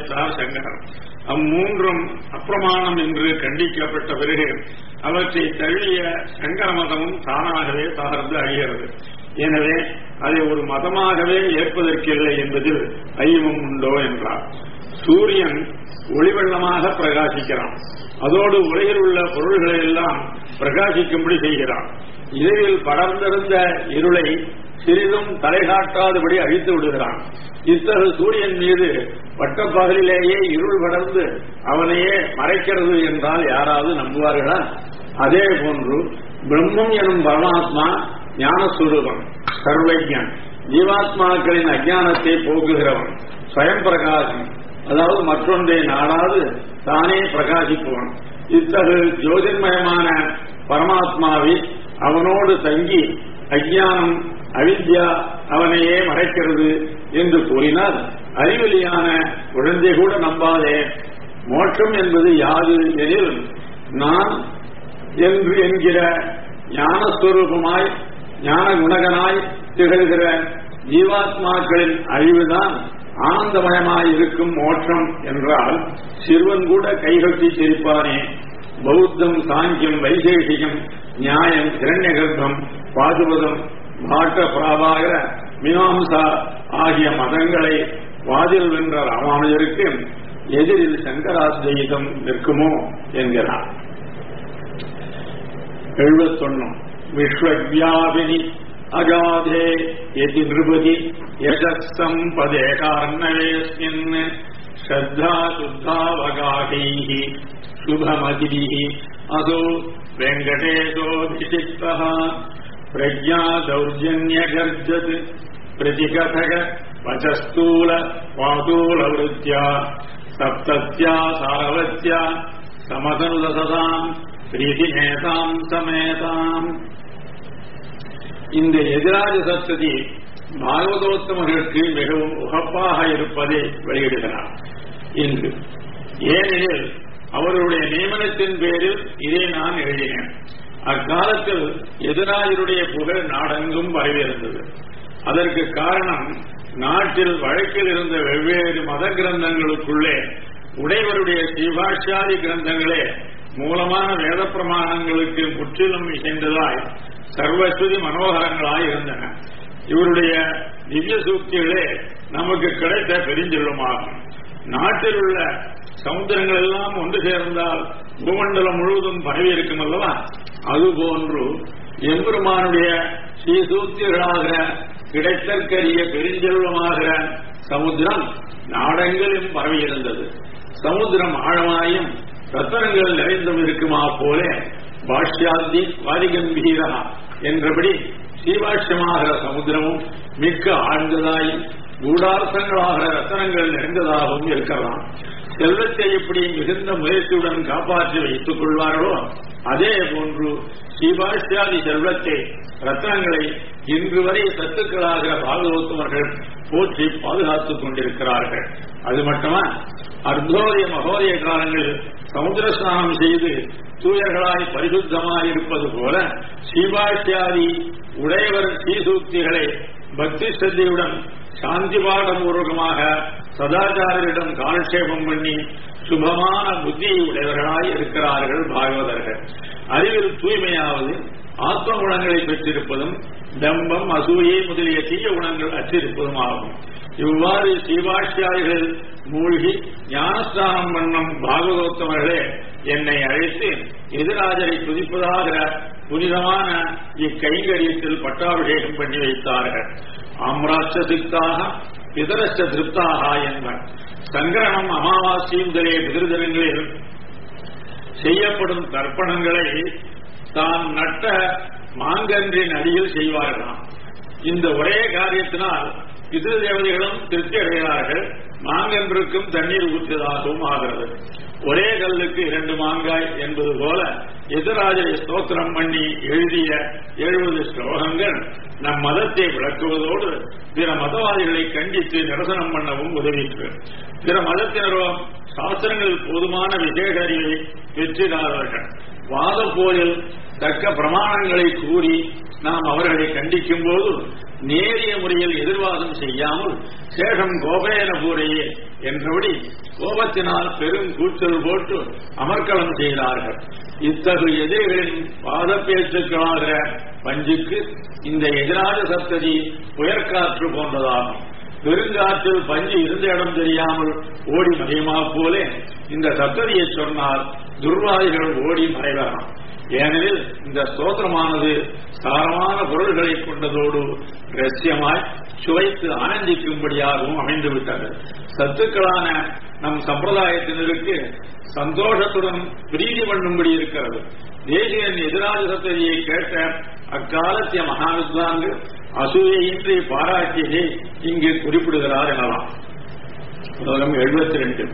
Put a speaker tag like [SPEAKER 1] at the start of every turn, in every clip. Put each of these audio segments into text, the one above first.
[SPEAKER 1] வைத்தார் சங்கரர் அம்மூன்றும் அப்பிரமாணம் என்று கண்டிக்கப்பட்ட பிறகு அவற்றை தழுவிய சங்கர மதமும் தானாகவே தகர்ந்து அழிகிறது எனவே அதை ஒரு மதமாகவே ஏற்பதற்கில்லை என்பதில் ஐயமும் உண்டோ என்றார் சூரியன் ஒளிவெள்ளமாக பிரகாசிக்கிறான் அதோடு உலகில் உள்ள பொருள்களை எல்லாம் பிரகாசிக்கும்படி செய்கிறான் இரவில் படர்ந்திருந்த இருளை சிறிதும் தலைகாட்டாதபடி அழித்து விடுகிறான் இத்தகு சூரியன் மீது பட்டப்பகலிலேயே இருள் படர்ந்து அவனையே மறைக்கிறது என்றால் யாராவது நம்புவார்களா அதே போன்று பிரம்மம் எனும் பரமாத்மா ஞானஸ்வரூபம் சர்வஜன் ஜீவாத்மாக்களின் அஜானத்தை போக்குகிறவன் ஸ்வயம் பிரகாசம் அதாவது மற்றொன்றை நாடாது தானே பிரகாசிப்பவன் இத்தகு ஜோதிர்மயமான பரமாத்மாவை அவனோடு தங்கி அஜானம் அவித்யா அவனையே மறைக்கிறது என்று கூறினால் அறிவெளியான குழந்தை கூட நம்பாதே மோட்சம் என்பது யாது எனில் நான் என்று என்கிற ஞானஸ்வரூபமாய் ஞான குணகனாய் திகழ்கிற ஜீவாத்மாக்களின் அழிவுதான் ஆனந்தமயமாய் இருக்கும் மோட்சம் என்றால் சிறுவன் கூட கைகட்டி சிரிப்பானே பௌத்தம் சாங்கியம் வைசேஷிகம் நியாயம் இரண்ய கர்ப்பம் பாதுபதம் பாட்ட பிராபாகர மீமாம்சா ஆகிய மதங்களை வாதில் வென்ற ராமானுஜருக்கு எதிரில் சங்கராத்வைதம் நிற்குமோ என்கிறார் எழுபத்தொன்னு விஸ்வவியாபினி அஜாதே எதி நிருபதி யசம்பதே கார்ணவேஸ்மின் ஸ்ரத்தா சுத்தாவகாகைः சுபமதிभिः असो वेङ्कटेशोऽभिषिक्तः प्रज्ञा दौर्जन्यगर्जत् प्रतिकथक वचस्तूल वातूलवृत्त्या सप्तत्या सारवत्या समतनुदसताम् प्रीतिमेताम् समेताम् இந்த எதிராஜ சப்ததி பாகவதோத்தமர்களுக்கு மிகவும் உகப்பாக இருப்பதை வெளியிடுகிறார் இங்கு ஏனெனில் அவர்களுடைய நியமனத்தின் பேரில் இதை நான் எழுதினேன் அக்காலத்தில் எதிராஜருடைய புகழ் நாடெங்கும் பரவியிருந்தது அதற்கு காரணம் நாட்டில் வழக்கில் இருந்த வெவ்வேறு மத கிரந்தங்களுக்குள்ளே உடையவருடைய சிவாட்சியாதி கிரந்தங்களே மூலமான வேத பிரமாணங்களுக்கு முற்றிலும் இசைந்ததாய் சர்வஸ்வதி மனோகரங்களாய் இருந்தன இவருடைய திவ்ய சூக்திகளே நமக்கு கிடைத்த பெருஞ்செல்வமாகும் நாட்டில் உள்ள சமுத்திரங்கள் எல்லாம் ஒன்று சேர்ந்தால் பூமண்டலம் முழுவதும் பரவி இருக்கும் அல்லவா அதுபோன்று எம்பெருமானுடைய ஸ்ரீசூத்திகளாகிற கிடைத்தற்கரிய பெருஞ்செல்வமாகிற சமுத்திரம் நாடெங்கிலும் பரவி இருந்தது சமுத்திரம் ஆழமாயும் ரத்தனங்கள் நிறைந்தும் இருக்குமா போல பாஷ்யாந்தி வாரிகம்பீரா என்றபடி ஸ்ரீபாஷ்யமாகிற சமுத்திரமும் மிக்க ஆழ்ந்ததாயும் கூடார்த்தங்களாகிற ரத்தனங்கள் நிறைந்ததாகவும் இருக்கலாம் செல்வத்தை எப்படி மிகுந்த முயற்சியுடன் காப்பாற்றி வைத்துக் கொள்வார்களோ அதே போன்று ஸ்ரீபாஷ்யாதி செல்வத்தை ரத்னங்களை இன்று வரை சத்துக்களாகிற பாகவத்துமர்கள் போற்றி பாதுகாத்துக் கொண்டிருக்கிறார்கள் அது மட்டுமா அர்த்தோதய மகோதய காலங்களில் சமுத்திர ஸ்நானம் செய்து தூயர்களாய் பரிசுத்தமாய் இருப்பது போல ஸ்ரீபாஷ்யாதி உடையவர் ஸ்ரீசூக்திகளை பக்தி ஸ்ரத்தையுடன் சாந்தி பாடபூர்வகமாக சதாச்சாரியரிடம் காலட்சேபம் பண்ணி சுபமான புத்தியை உடையவர்களாய் இருக்கிறார்கள் பாகவதர்கள் அறிவில் தூய்மையாவது ஆத்ம குணங்களை பெற்றிருப்பதும் தம்பம் அசூயை முதலிய தீய குணங்கள் அற்றிருப்பதும் ஆகும் இவ்வாறு ஸ்ரீபாஷ்யாதிகள் மூழ்கி ஞானஸ்தானம் பண்ணும் பாகவதோத்தமர்களே என்னை அழைத்து எதிராஜரை துதிப்பதாக புனிதமான இக்கைங்கரியத்தில் பட்டாபிஷேகம் பண்ணி வைத்தார்கள் ஆம்ராட்ச சித்தாக பிதரச்ச திருப்தாக என்பர் சங்கிரகம் அமாவாசை முதலிய பிதிருதனங்களில் செய்யப்படும் தர்ப்பணங்களை தான் நட்ட மாங்கன்றின் அடியில் செய்வார்களாம் இந்த ஒரே காரியத்தினால் பிதிரு தேவதைகளும் திருப்தி அடைகிறார்கள் மாங்கன்றுக்கும் தண்ணீர் ஊற்றியதாகவும் ஆகிறது ஒரே கல்லுக்கு இரண்டு மாங்காய் என்பது போல எதிராஜரை ஸ்தோத்திரம் பண்ணி எழுதிய எழுபது ஸ்லோகங்கள் நம் மதத்தை விளக்குவதோடு பிற மதவாதிகளை கண்டித்து நிரசனம் பண்ணவும் உதவிற்று பிற மதத்தினரோ சாஸ்திரங்களில் போதுமான விசேஷ அறிவை பெற்றிடாதவர்கள் வாத போரில் தக்க பிரமாணங்களை கூறி நாம் அவர்களை கண்டிக்கும் போது நேரிய முறையில் எதிர்வாதம் செய்யாமல் சேஷம் கோபேன பூரையே என்றபடி கோபத்தினால் பெரும் கூச்சல் போட்டு அமர்க்களம் செய்தார்கள் இத்தகைய எதிரிகளின் பாத பேச்சுக்களாகிற பஞ்சுக்கு இந்த எதிராஜ சப்ததி புயற்காற்று போன்றதாகும் பெருங்காற்றில் பஞ்சு இருந்த இடம் தெரியாமல் ஓடி மறையுமா போலே இந்த சப்ததியை சொன்னால் துர்வாதிகள் ஓடி மறைவராம் ஏனெனில் இந்த ஸ்தோத்திரமானது சாரமான பொருள்களை கொண்டதோடு ரகசியமாய் சுவைத்து ஆனந்திக்கும்படியாகவும் அமைந்துவிட்டது சத்துக்களான நம் சம்பிரதாயத்தினருக்கு சந்தோஷத்துடன் பிரீதி பண்ணும்படி இருக்கிறது தேசியன் எதிராஜ சத்ததியை கேட்ட அக்காலத்திய மகாவித்வான்கள் அசூயையின்றி பாராட்டியதை இங்கு குறிப்பிடுகிறார் எனலாம் உலகம் எழுபத்தி ரெண்டு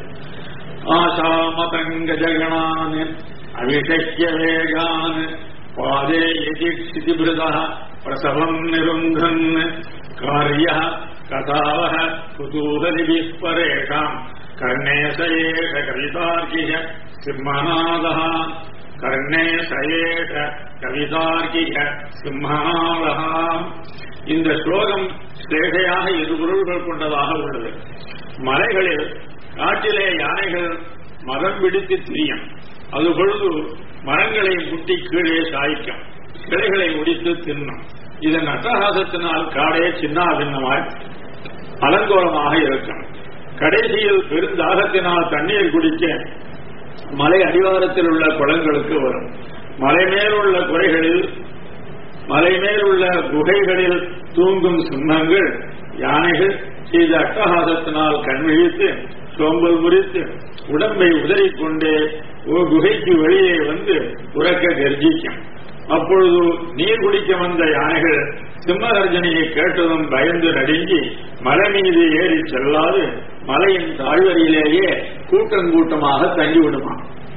[SPEAKER 1] ஆசாமதங்க ஜகணான் அவிஷக்கிய வேகான் பாதே யதிக்ஷிதிபிருதா பிரசவம் நிருந்தன் காரிய கதாவ குதூகலிபிः பரேஷாம் கர்ணே சயேஷ கவிதார்க்கிய சிம்மநாதः கர்ணே சயேஷ கவிதார்க்கிய சிம்மநாதः இந்த ஸ்லோகம் ஸ்லேஷையாக இரு பொருள்கள் கொண்டதாக உள்ளது மலைகளில் காட்டிலே யானைகள் மரம் பிடித்து திரியும் அது பொழுது மரங்களை முட்டி கீழே சாய்க்கும் கிளைகளை ஒடித்து தின்னும் இதன் அட்டகாசத்தினால் காடே சின்னாபின்னமாய் அலங்கோலமாக இருக்கும் கடைசியில் பெருந்தாகத்தினால் தண்ணீர் குடிக்க மலை அடிவாரத்தில் உள்ள குளங்களுக்கு வரும் மலை மேலுள்ள குறைகளில் மலை மேலுள்ள குகைகளில் தூங்கும் சிம்மங்கள் யானைகள் செய்த அட்டகாசத்தினால் கண் விழித்து சோம்பல் முறித்து உடம்பை உதறிக்கொண்டே ஒரு குகைக்கு வெளியே வந்து உறக்க கர்ஜிக்கும் அப்பொழுது நீர் குடிக்க வந்த யானைகள் சிம்மகர்ஜனையை கேட்டதும் பயந்து நடுங்கி மலை மீது ஏறி செல்லாது மலையின் தாழ்வரியிலேயே கூட்டங்கூட்டமாக தங்கிவிடுமா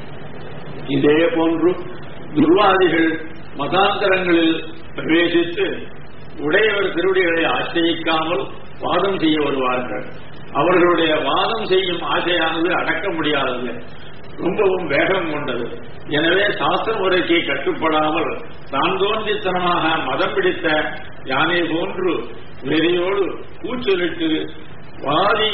[SPEAKER 1] இதே போன்று துர்வாதிகள் மதாந்தரங்களில் பிரவேசித்து உடையவர் திருவடிகளை ஆசிரியிக்காமல் வாதம் செய்ய வருவார்கள் அவர்களுடைய வாதம் செய்யும் ஆசையானது அடக்க முடியாதது ரொம்பவும் வேகம் கொண்டது எனவே சாஸ்திர முறைக்கு கட்டுப்படாமல் தான் தோன்றித்தனமாக மதம் பிடித்த யானை போன்று வெறியோடு கூச்சலிட்டு வாதி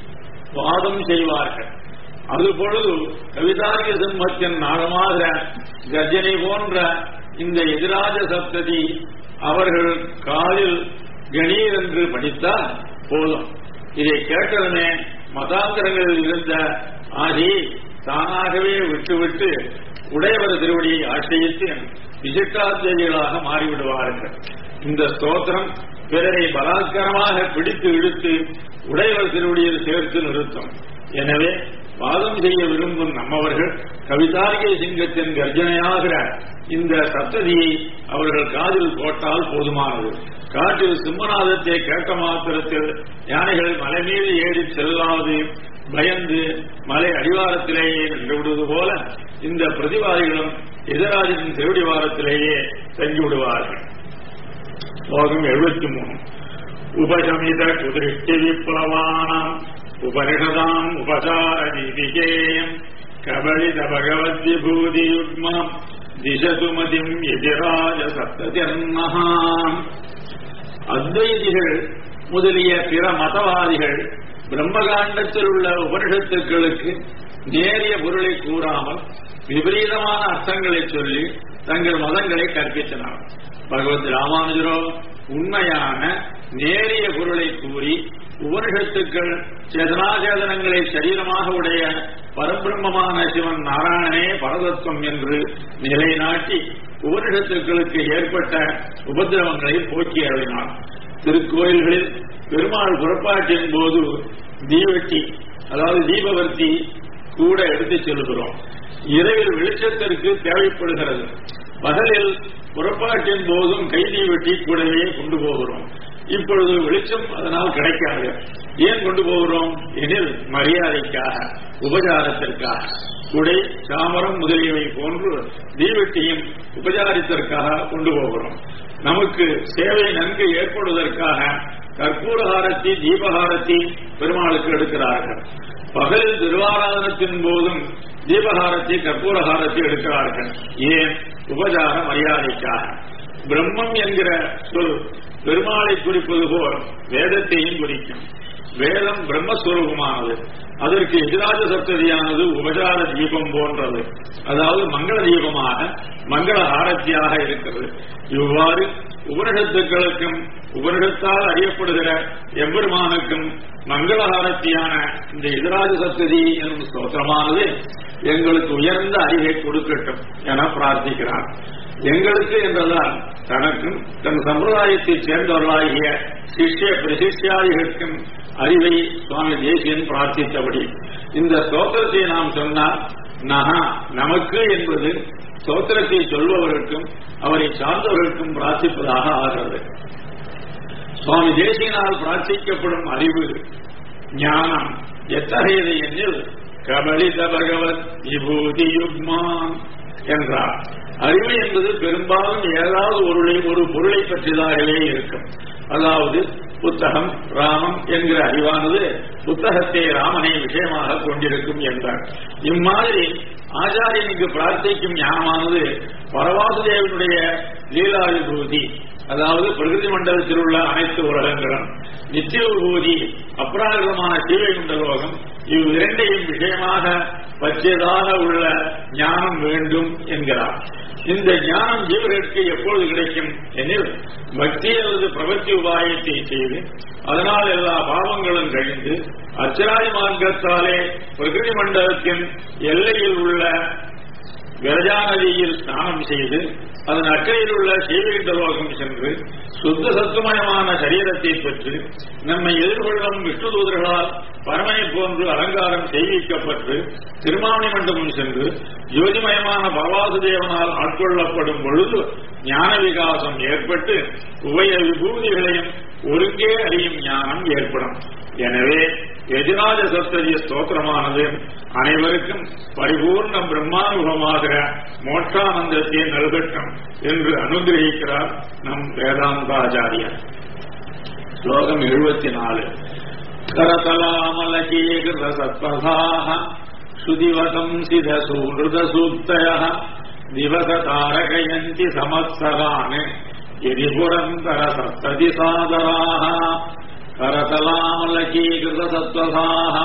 [SPEAKER 1] வாதம் செய்வார்கள் அதுபொழுது கவிதாரிய சிம்மத்தின் நாளமாக கர்ஜனை போன்ற இந்த எதிராஜ சப்ததி அவர்கள் காலில் கணீர் என்று படித்தால் போதும் இதை கேட்டதுமே மதாந்திரங்களில் இருந்த ஆகி தானாகவே விட்டுவிட்டு உடையவர் திருவடியை ஆசிரியித்து விசிட்டாத்தியர்களாக மாறிவிடுவார்கள் இந்த ஸ்தோத்திரம் பிறரை பலாத்காரமாக பிடித்து இழுத்து உடையவர் திருவடியில் சேர்த்து நிறுத்தும் எனவே வாதம் செய்ய விரும்பும் நம்மவர்கள் கவிதார்கை சிங்கத்தின் கர்ஜனையாகிற இந்த சப்ததியை அவர்கள் காதில் போட்டால் போதுமானது காற்றில் சிம்மநாதத்தை கேட்ட மாத்திரத்தில் யானைகள் மலை மீது ஏறி செல்லாது பயந்து மலை அடிவாரத்திலேயே நின்று விடுவது போல இந்த பிரதிவாதிகளும் எதிராஜின் திருவடிவாரத்திலேயே தங்கி விடுவார்கள் ஸ்லோகம் எழுபத்தி மூணு உபசமித குதிருஷ்டி விப்ளவானாம் உபனிஷதாம் உபசார நீதிகேயம் கபலித பகவத் விபூதி யுக்மம் திசதுமதிம் எதிராஜ சப்ததிர்மஹாம் அத்வைதிகள் முதலிய பிற மதவாதிகள் பிரம்மகாண்டத்தில் உள்ள உபனிஷத்துக்களுக்கு நேரிய பொருளை கூறாமல் விபரீதமான அர்த்தங்களை சொல்லி தங்கள் மதங்களை கற்பித்தனர் பகவத் ராமானுஜரோ உண்மையான நேரிய பொருளை கூறி உபனிஷத்துக்கள் சேதனாச்சேதனங்களை சரீரமாக உடைய பரபிரம்மமான சிவன் நாராயணனே பரதத்துவம் என்று நிலைநாட்டி உபனிஷத்துக்களுக்கு ஏற்பட்ட உபதிரவங்களை போக்கி அருளினார் திருக்கோயில்களில் பெருமாள் புறப்பாட்டின் போது தீவட்டி அதாவது தீபவர்த்தி கூட எடுத்துச் செல்கிறோம் இரவில் வெளிச்சத்திற்கு தேவைப்படுகிறது பகலில் புறப்பாட்டின் போதும் கைதி வெட்டி கூடவே கொண்டு போகிறோம் இப்பொழுது வெளிச்சம் அதனால் கிடைக்காது ஏன் கொண்டு போகிறோம் எனில் மரியாதைக்காக உபச்சாரத்திற்காக குடை சாமரம் முதலியவை போன்று தீவெட்டியும் உபச்சாரத்திற்காக கொண்டு போகிறோம் நமக்கு சேவை நன்கு ஏற்படுவதற்காக கற்பூரஹாரத்தி தீபஹாரத்தி பெருமாளுக்கு எடுக்கிறார்கள் பகலில் திருவாராதனத்தின் போதும் தீபகாரத்தை கற்பூரகாரத்தை எடுக்கிறார்கள் ஏன் உபசார மரியாதைக்காக பிரம்மம் என்கிற சொல் பெருமாளை குறிப்பது போல் வேதத்தையும் குறிக்கும் வேதம் பிரம்மஸ்வரூபமானது அதற்கு எதிராஜ சப்ததியானது உபசார தீபம் போன்றது அதாவது மங்கள தீபமாக மங்கள ஆரத்தியாக இருக்கிறது இவ்வாறு உபனிஷத்துக்களுக்கும் உபனிஷத்தால் அறியப்படுகிற எம்பெருமானுக்கும் மங்கள ஆரத்தியான இந்த எதிராஜ சப்ததி எனும் ஸ்தோத்திரமானது எங்களுக்கு உயர்ந்த அறிவை கொடுக்கட்டும் என பிரார்த்திக்கிறார் எங்களுக்கு என்றதால் தனக்கும் தன் சம்பிரதாயத்தைச் சேர்ந்தவர்களாகிய சிஷ்ய பிரசிஷ்யாதிகளுக்கும் அறிவை சுவாமி தேசியன் பிரார்த்தித்தபடி இந்த ஸ்தோத்திரத்தை நாம் சொன்னால் நகா நமக்கு என்பது ஸ்தோத்திரத்தை சொல்பவருக்கும் அவரை சார்ந்தவர்களுக்கும் பிரார்த்திப்பதாக ஆகிறது சுவாமி தேசியனால் பிரார்த்திக்கப்படும் அறிவு ஞானம் எத்தகையது எனில் கபலித பகவத் விபூதி யுக்மான் என்றார் அறிவு என்பது பெரும்பாலும் ஏதாவது ஒரு ஒரு பொருளை பற்றியதாகவே இருக்கும் அதாவது புத்தகம் ராமம் என்கிற அறிவானது புத்தகத்தை ராமனை விஷயமாக கொண்டிருக்கும் என்றார் இம்மாதிரி ஆச்சாரியனுக்கு பிரார்த்திக்கும் ஞானமானது பரவாசுதேவனுடைய லீலா விபூதி அதாவது பிரகிருதி மண்டலத்தில் உள்ள அனைத்து உலகங்களும் நித்திய விபூதி அப்ராகிரமான சீவைகுண்ட லோகம் இவ் இரண்டையும் விஷயமாக பற்றியதாக உள்ள ஞானம் வேண்டும் என்கிறார் இந்த ஞானம் ஜீவர்களுக்கு எப்பொழுது கிடைக்கும் எனில் பக்தி அல்லது பிரபத்தி உபாயத்தை செய்து அதனால் எல்லா பாவங்களும் கழிந்து அச்சராதி மார்க்கத்தாலே பிரகிருதி மண்டலத்தின் எல்லையில் உள்ள விரஜா நதியில் ஸ்நானம் செய்து அதன் அக்கறையில் உள்ள சீவகிண்ட லோகம் சென்று சுத்த சத்துமயமான சரீரத்தை பெற்று நம்மை எதிர்கொள்ளும் விஷ்ணு தூதர்களால் பரமனை போன்று அலங்காரம் செய்விக்கப்பட்டு திருமாவணி மண்டபம் சென்று ஜோதிமயமான பரவாசுதேவனால் ஆட்கொள்ளப்படும் பொழுது ஞான விகாசம் ஏற்பட்டு உபய விபூதிகளையும் ஒருங்கே அறியும் ஞானம் ஏற்படும் எனவே எதிராஜ சப்தரிய ஸ்தோத்திரமானது அனைவருக்கும் பரிபூர்ண பிரம்மானுபவமாக மோட்சானந்தத்தை நல்கட்டும் என்று அனுகிரகிக்கிறார் நம் வேதாந்தாச்சாரியர் ஸ்லோகம் எழுபத்தி நாலு கரதலாமலகீகிருத சத்பசாக சுதிவதம் சிதசூருத சூக்தய திவச தாரகயந்தி சமத்சரான் எதி புரந்தர சப்ததி சாதராக करतलामलकीकृत सत्त्वसाः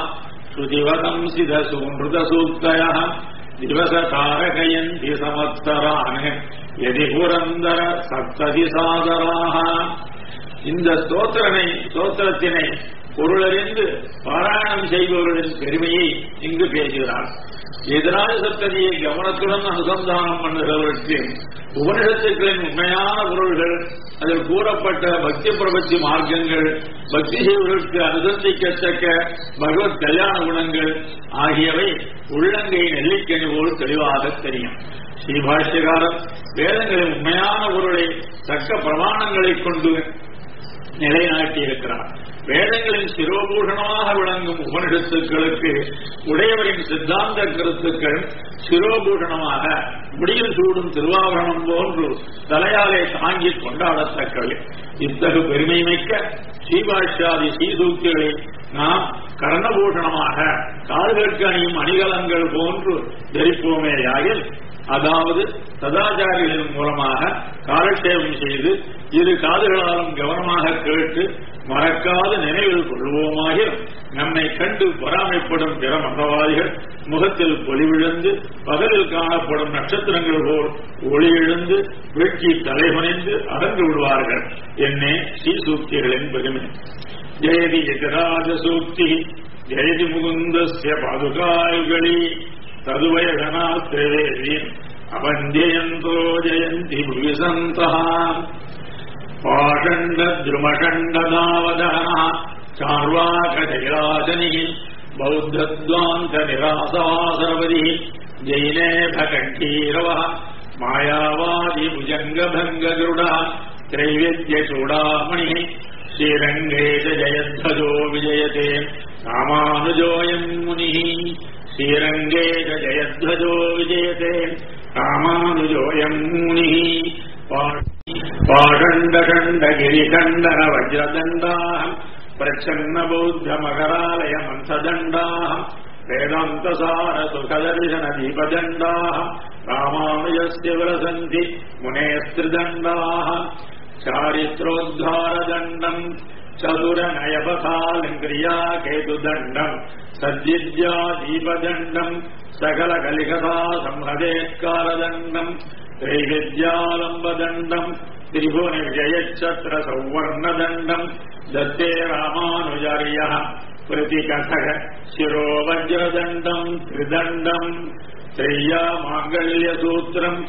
[SPEAKER 1] श्रुतिवदंसिदसूनृतसूक्तयः दिवसतारकयन्ति संवत्सरान् यदि पुरन्दर सप्तति சாதராக இந்த ஸ்தோத்திரனை ஸ்தோத்திரத்தினை பொருளறிந்து பாராயணம் செய்பவர்களின் பெருமையை இங்கு பேசுகிறார் எதிராக சப்ததியை கவனத்துடன் அனுசந்தானம் பண்ணுகிறவருக்கு உபனிஷத்துக்களின் உண்மையான பொருள்கள் அதில் கூறப்பட்ட பக்தி பிரபத்தி மார்க்கங்கள் பக்தி செய்வர்களுக்கு அனுசந்திக்கத்தக்க பகவத் கல்யாண குணங்கள் ஆகியவை உள்ளங்கை நெல்லிக்கனி போல் தெளிவாக தெரியும் ஸ்ரீபாஷ்யகாரர் வேதங்களின் உண்மையான பொருளை தக்க பிரமாணங்களை கொண்டு நிலைநாட்டியிருக்கிறார் வேதங்களின் சிரோபூஷணமாக விளங்கும் உபனிஷத்துக்களுக்கு உடையவரின் சித்தாந்த கருத்துக்கள் சிரோபூஷணமாக முடியில் சூடும் திருவாபரணம் போன்று தலையாலே தாங்கி கொண்டாடத்தக்கவை இத்தகு பெருமை மிக்க ஸ்ரீபாஷ்யாதி ஸ்ரீசூக்திகளை நாம் கர்ணபூஷணமாக கால்களுக்கு அணியும் அணிகலங்கள் போன்று தரிப்போமேயாகில் அதாவது சதாச்சாரிகளின் மூலமாக காலட்சேபம் செய்து இரு காதுகளாலும் கவனமாக கேட்டு மறக்காத நினைவில் கொள்வோமாக நம்மை கண்டு பொறாமைப்படும் பிற மதவாதிகள் முகத்தில் பொலிவிழந்து பகலில் காணப்படும் நட்சத்திரங்கள் போல் ஒளி எழுந்து வீழ்ச்சி தலைகுனிந்து அகன்று விடுவார்கள் என்னே ஸ்ரீசூக்திகளின் பெருமை ஜெயதி எதிராஜ சூக்தி ஜெயதி முகுந்தஸ்ய பாதுகாயுகளி ததுவயகனா திரிவேதி அவந்தியந்தோ ஜெயந்தி புவிசந்தா பாஷண்ட திருமஷண்டதாவதனா சார்வாகஜைராஜனி பௌத்தத்வாந்த நிராசவாசரவதி ஜெயினேப கண்டீரவ மாயாவாதி புஜங்கபங்கருட த்ரைவேத்ய சூடாமணி ஸ்ரீரங்கே ஜயத்வஜோ விஜயதே ராமானுஜோயம் முனி ஸ்ரீரங்கே ஜயத்வஜோ விஜயதே ராமானுஜோயம் முனி பாடண்டகண்டகிரிகண்டன வஜ்ரதண்டாம் பிரச்சன்ன பௌத்த மகராலய மந்ததண்டாம் வேதாந்தசார சுகதர்சன தீபதண்டாம் ராமானுஜஸ்ய விலசந்தி முனேஸ்திரிதண்டாः चारित्रोद्धारदण्डम् चतुरनयपथालिङ्क्रिया केतुदण्डम् सद्विद्यादीपदण्डम् सकलकलिकथा संहदेत्कारदण्डम् त्रैविद्यालम्बदण्डम् त्रिभुवनविजयच्छत्र सौवर्णदण्डम् दत्ते रामानुजार्यः प्रतिकथः शिरोवज्रदण्डम् त्रिदण्डम् त्रय्या माङ्गल्यसूत्रम्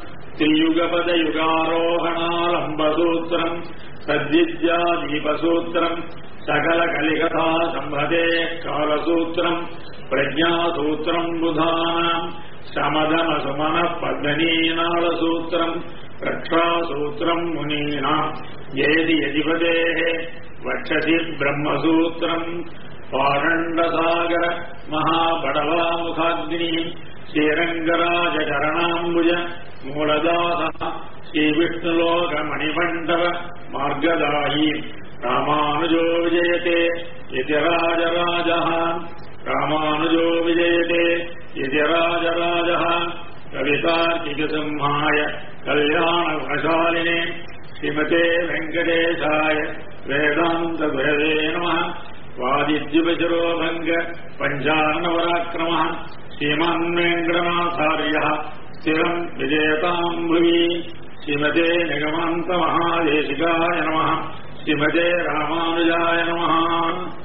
[SPEAKER 1] त्रियुगपदयुगारोहणालम्बसूत्रम् सद्विद्यादीपसूत्रम् सकलकलिकथा सम्भदे कालसूत्रम् प्रज्ञासूत्रम् बुधानाम् शमदमसुमनः पद्मनीनालसूत्रम् रक्षासूत्रम् मुनीनाम् येदि यदिपदेः वक्षसि ब्रह्मसूत्रम् पारण्डसागर महाबडवामुखाग्निः श्रीरङ्गराजचरणाम्बुज मूलदासः श्रीविष्णुलोकमणिमण्डप मार्गदायी रामानुजो विजयते इति राजराजः रामानुजो विजयते इति राजराजः कवितार्किकसिंहाय कल्याणगुणशालिने श्रीमते वेङ्कटेशाय वेदान्तगुरवे नमः वादिद्युपशिरोभङ्ग पञ्चान्नवराक्रमः श्रीमान् वेङ्कटनाथार्यः स्थिरम् विजयताम् भुवि श्रीमते निगमान्तमहादेशिकाय नमः श्रीमते रामानुजाय नमः